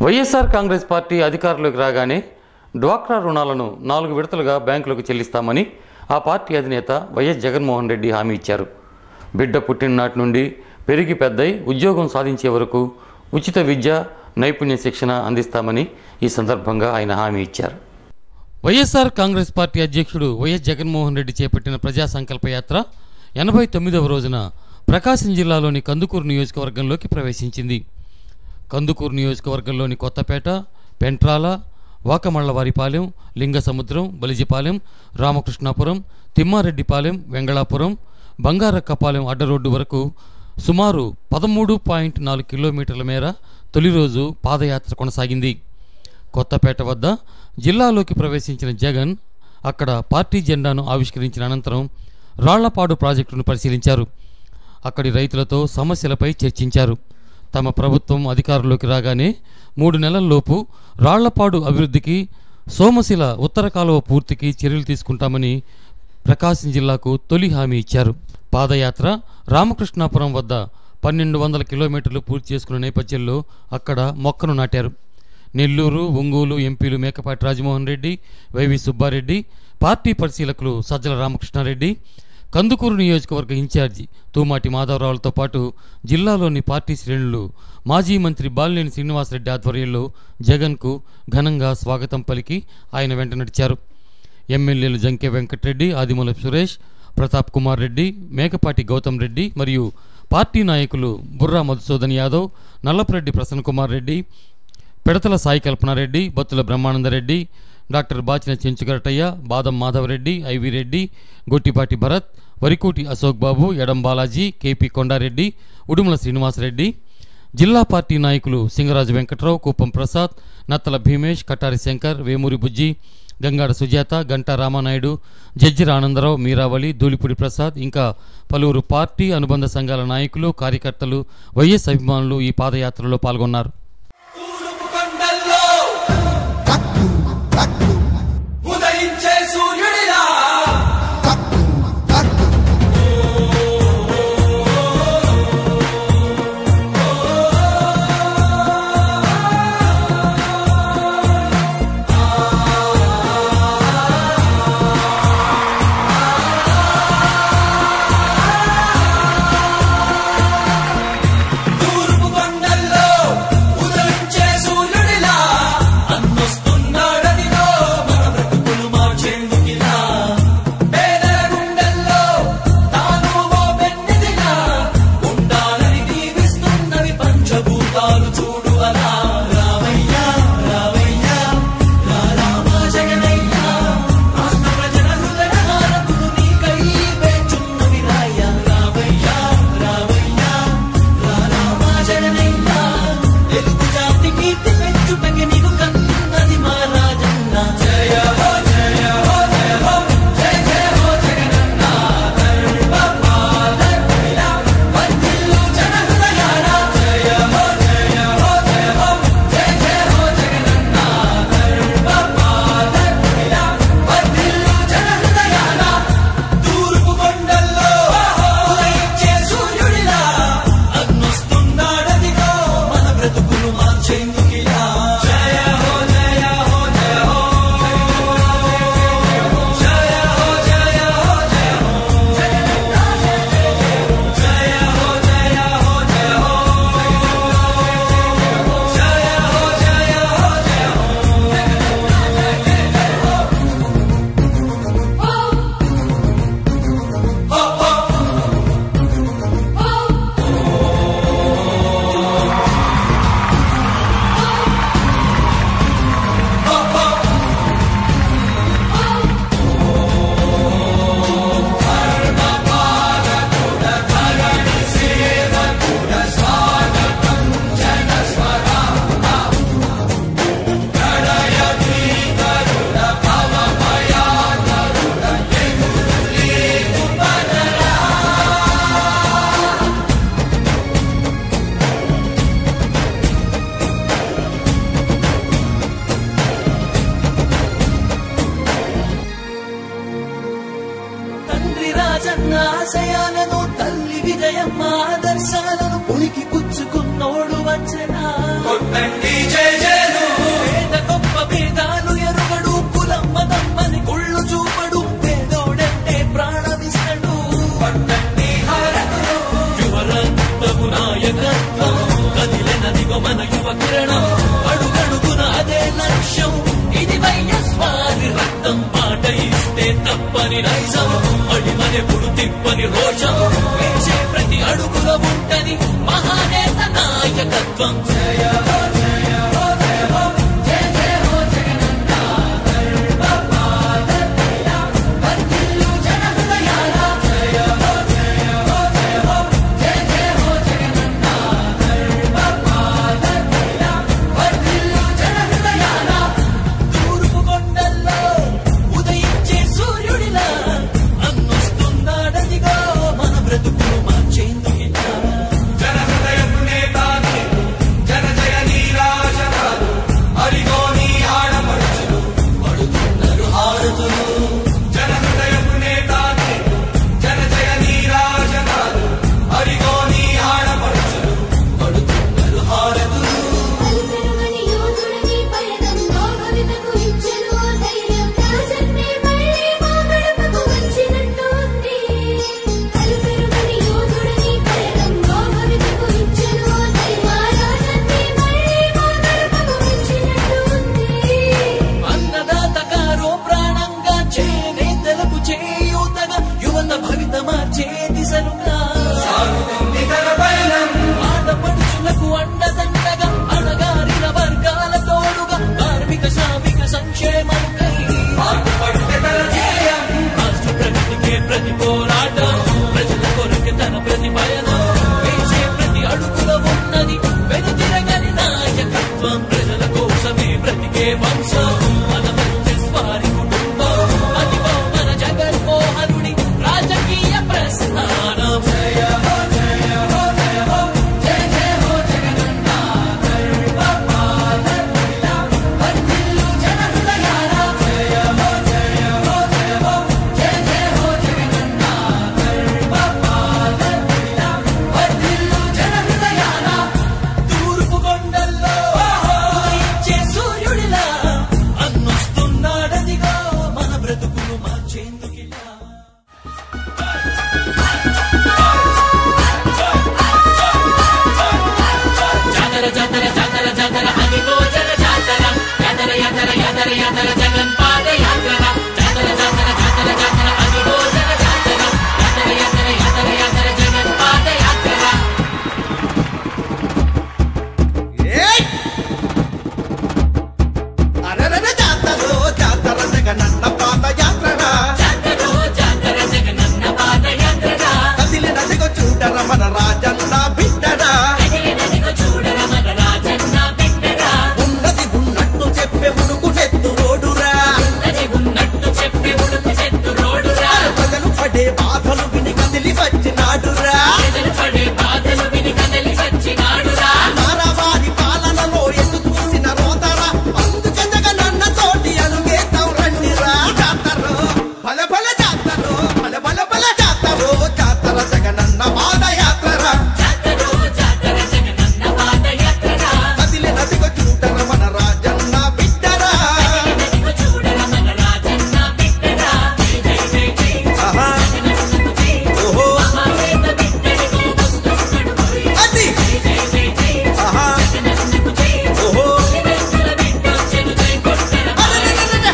YSR Congress party అధికారంలోకి రాగానే డ్వాక్రా రుణాలను నాలుగు విడతలుగా బ్యాంకులకు చెల్లిస్తామని ఆ పార్టీ అధినేత వైఎస్ జగన్మోహన్ రెడ్డి హామీ ఇచ్చారు బిడ్డ పుట్టిన నాటి నుండి పెరిగి పెద్దై ఉద్యోగం సాధించే వరకు ఉచిత విద్య నైపుణ్య శిక్షణ అందిస్తామని ఈ సందర్భంగా ఆయన హామీ ఇచ్చారు వైఎస్ఆర్ కాంగ్రెస్ పార్టీ అధ్యక్షుడు వైఎస్ జగన్మోహన్ రెడ్డి చేపట్టిన ప్రజా సంకల్ప యాత్ర ఎనభై తొమ్మిదవ రోజున ప్రకాశం జిల్లాలోని కందుకూరు నియోజకవర్గంలోకి ప్రవేశించింది కందుకూరు నియోజకవర్గంలోని కొత్తపేట పెంట్రాల వాకమళ్ళవారిపాలెం లింగసముద్రం బలిజిపాలెం రామకృష్ణాపురం తిమ్మారెడ్డిపాలెం వెంగళాపురం బంగారక్కపాలెం అడ్డరోడ్డు వరకు సుమారు పదమూడు పాయింట్ నాలుగు కిలోమీటర్ల మేర తొలి రోజు పాదయాత్ర కొనసాగింది కొత్తపేట వద్ద జిల్లాలోకి ప్రవేశించిన జగన్ అక్కడ పార్టీ జెండాను ఆవిష్కరించిన అనంతరం రాళ్లపాడు ప్రాజెక్టును పరిశీలించారు అక్కడి రైతులతో సమస్యలపై చర్చించారు తమ ప్రభుత్వం అధికారంలోకి రాగానే మూడు నెలల్లోపు రాళ్లపాడు అభివృద్ధికి సోమశిల ఉత్తర కాలువ పూర్తికి చర్యలు తీసుకుంటామని ప్రకాశం జిల్లాకు తొలి హామీ ఇచ్చారు పాదయాత్ర రామకృష్ణాపురం వద్ద పన్నెండు వందల కిలోమీటర్లు పూర్తి చేసుకున్న నేపథ్యంలో అక్కడ మొక్కను నాటారు నెల్లూరు ఒంగోలు ఎంపీలు మేకపాటి రాజమోహన్ రెడ్డి వైవి సుబ్బారెడ్డి పార్టీ పరిశీలకులు సజ్జల రామకృష్ణారెడ్డి కందుకూరు నియోజకవర్గ ఇన్ఛార్జి తూమాటి మాధవరావులతో పాటు జిల్లాలోని పార్టీ శ్రేణులు మాజీ మంత్రి బాలినేని శ్రీనివాసరెడ్డి ఆధ్వర్యంలో జగన్కు ఘనంగా స్వాగతం పలికి ఆయన వెంట నడిచారు ఎమ్మెల్యేలు జంకే వెంకటరెడ్డి ఆదిమూల సురేష్ ప్రతాప్ కుమార్ రెడ్డి మేకపాటి గౌతమ్ రెడ్డి మరియు పార్టీ నాయకులు బుర్రా మధుసూదన్ యాదవ్ నల్లపురెడ్డి ప్రసన్న కుమార్ రెడ్డి పెడతల సాయి కల్పనారెడ్డి బత్తుల బ్రహ్మానందరెడ్డి డాక్టర్ బాచిన చెంచుగరటయ్య బాదం మాధవరెడ్డి ఐవి రెడ్డి గొట్టిపాటి భరత్ వరికోటి అశోక్ బాబు ఎడం బాలాజీ కేపీ కొండారెడ్డి ఉడుమల శ్రీనివాసరెడ్డి జిల్లా పార్టీ నాయకులు సింగరాజు వెంకట్రావు కుప్పం ప్రసాద్ నత్తల భీమేష్ కటారి శంకర్ వేమూరి బుజ్జి గంగాడ సుజాత గంటా రామానాయుడు జడ్జిర ఆనందరావు మీరావళి ధూళిపూడి ప్రసాద్ ఇంకా పలువురు పార్టీ అనుబంధ సంఘాల నాయకులు కార్యకర్తలు వైఎస్ అభిమానులు ఈ పాదయాత్రలో పాల్గొన్నారు తూర్పు కొండల్లో ఉదయించే సూర్యుడిలా తూర్పు కొండల్లో ఉదయించే సూర్యుడిలా అన్నొస్తున్నాడనిలో మన బ్రతుకులు మార్చేందుకిలా పేదల గుండెల్లో తాను ఓ పెన్నిదిలా ఉండాలని దీవిస్తున్నవి పంచభూతాలు చూడు అలా రామయ్యా రామయ్యా రా రామ జగనయ్యా రాష్ట్ర ప్రజల హృదయ హారతులు నీకై వేచున్నవి రాయ్యా రామయ్యా రామయ్యా రా రామ జగనయ్యా తెలుగు జాతి కీర్తి పెంచుటకి నీకు కన్నది మా రాజన్న జయ హో జయ హో జయ హో జయ జయ హో జగనన్న ధర్మ పాదకుల వర్ధిల్లు జన హృదయాల జయ హో జయ హో జయ హో జయ జయ హో జగనన్న ధర్మ పాదకుల వర్ధిల్లు జన హృదయాల తూర్పు కొండల్లో ఉదయించే సూర్యుడిలా అగ్నొస్తున్నాడదిగో మన బ్రతుకులు మార్చేందుకిలా జయ హో జయ హో జయ హో జయ హో జయ హో జయ హో జయ హో జయ హో జయ హో జయ హో జయ హో జయ హో హో హో తండ్రి రాజన్న ఆశయాలను తల్లి విజయమ్మ ఆదర్శాలను ఉనికి పుచ్చుకున్నోడు వచ్చనా కొట్టండి జయ జయ శరణం అడుగడుగున అదే లక్ష్యం ఇది వైఎస్వారి రక్తం మాట ఇస్తే తప్పని నైజం అడిమనెప్పుడు తిప్పని రోషం వేసే ప్రతి అడుగులో ఉంటది మహానేత నాయకత్వం జయ హో, జయ హో, జయ హో, జయ జయ హో జగనన్న గర్భపాదతీయ, వర్ధిల్లు జన హృదయాల. జయ హో, జయ హో, జయ హో, జయ జయ హో జగనన్న గర్భపాదతీయ, వర్ధిల్లు జన హృదయాల. తూర్పు కొండల్లో ఉదయించే సూర్యుడిలా అన్నొస్తున్నాడదిగో మన బ్రతుకులు మార్చేందుకిలా జన హృదయపు నేతాని జన జయ నీరాజనాలు అరిగో నీ ఆడపడుచులు పడుతున్నారు హారతులు జన హృదయపు నేతాని జన జయ నీరాజనాలు అరిగో నీ ఆడపడుచులు పడుతున్నారు హారతులు అలుపెరుగని యోధుడిని పయనంలో భవితకు ఇచ్చెను ధైర్యం రాజన్నే మళ్ళీ మా గడపకు వచ్చినట్టు ఉంది అలుపెరుగని యోధుడిని పయనంలో భవితకు ఇచ్చెను ధైర్యం రాజన్నే మళ్ళీ మా గడపకు వచ్చినట్టు ఉంది అన్నదాత కారో ప్రాణంగా చేనేతలకు చేయూతగా యువత భవిత మార్చే దిశలుగా సాగుతుంది తన పయనం ఆడపడుచులకు అండదండగా అణగారిన వర్గాల తోడుగా కార్మిక శ్రామిక సంక్షేమముకై పాటుపడితే తన ధ్యేయం రాష్ట్ర ప్రగతికే ప్రతి పోరాటం ప్రజల కొరకు తన ప్రతి పయనం వేసే ప్రతి అడుగులో ఉన్నది వెనుతిరగని నాయకత్వం ప్రజల కోసమే బ్రతికే వంశం మన వారి కుటుంబం అదిగో మన జగన్మోహనుడి రాజకీయ ప్రస్థానం జయ హో జయ హో జయ హో జయ జయ హో జగనన్న గర్భపాదతీయ, వర్ధిల్లు జన హృదయాల. జయ హో జయ హో జయ హో జయ జయ హో జగనన్న గర్భపాదతీయ, వర్ధిల్లు జన హృదయాల. తూర్పు కొండల్లో ఉదయించే సూర్యుడిలా అన్నొస్తున్నాడదిగో మన బ్రతుకులు మార్చేందుకిలా జాతర జాతర జాతర జాతర అదిగో జన జాతర యాతర యాతర యాతర యాతర జగన్ పాద యాత్ర జాతర జాతర జాతర జాతర అదిగో జన జాతర యాతర యాతర యాతర యాతర జగన్ పాద యాత్ర అరరర జాతరో జాతర జగనన్న పాదయాత్రనా జాతరో జాతర జగనన్న పాద యాత్రగా కదిలి నదిగో చూడర మన రాజన్న బిడ్డరా నదిగో చూడర మన రాజన్న బిడ్డరా ఉన్నది ఉన్నట్టు చెప్పే ఉడుకు నెత్తు రోడురా ఉన్నది ఉన్నట్టు చెప్పి ఉడుకు చెట్టు రోడురా ప్రజలు పడే బాధలు విని కదిలి వచ్చినాడురా ప్రజలు పడే బాధలు విని కదలి వచ్చినాడురా మారవారి పాలనలో ఎటు చూసిన రోదరా అందుకే జగనన్న తోటి అడుగేతాం రండిరా జాతరో బల బల జాతరో బల బల బల జాతరో జాతర జగనన్న పాదయాత్రరా జాతరో జాతర జగనన్న పాద యాత్రగా కదిలి నదిగో చూడర మన రాజన్న బిడ్డరా నదిగో చూడర మన రాజన్న బిడ్డరా జై జై జై జై ఆహా జగనన్నకు జై ఓహో మహావేద బిడ్డడిగో వస్తున్నాడు హరి. అది జై జై జై జై ఆహా జగనన్నకు జై ఓహో వెంకల బిడ్డొచ్చెను జై కొట్టర అరెరెరెరెరె.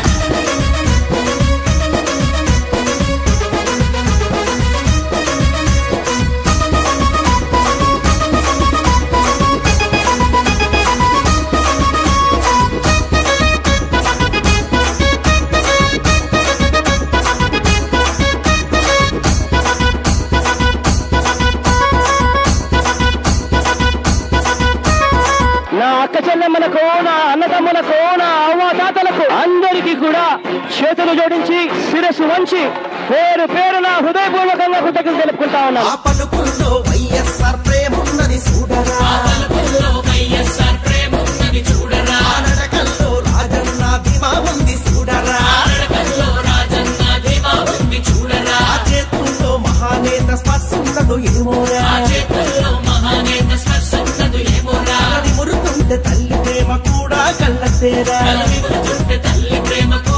నా అక్క చెల్లెమ్మలకు నా అన్నదమ్ములకు నా అవ్వాతాతలకు అందరికీ కూడా చేతులు జోడించి శిరస్సు వంచి పేరు పేరు నా హృదయపూర్వకంగా కృతజ్ఞతలు తెలుపుకుంటా ఉన్నాను ఆ పలుకుల్లో వైఎస్ఆర్ ప్రేమున్నది చూడరా పలుకుల్లో వైఎస్ఆర్ ప్రేమ ఉన్నది చూడరా ఆ నడకల్లో రాజన్న ధీమా ఉంది చూడరా నడకల్లో రాజన్న ధీమా ఉంది చూడరా ఆ చేతుల్లో మహానేత స్పర్శుండదు ఏమోరా ఆ చేతుల్లో మహానేత స్పర్శ ఉన్నది ఏమోరా అది మురుకుంటే తల్లి ప్రేమ కూడా కళ్ళతేరా కలవిరుతుంటే తల్లి ప్రేమ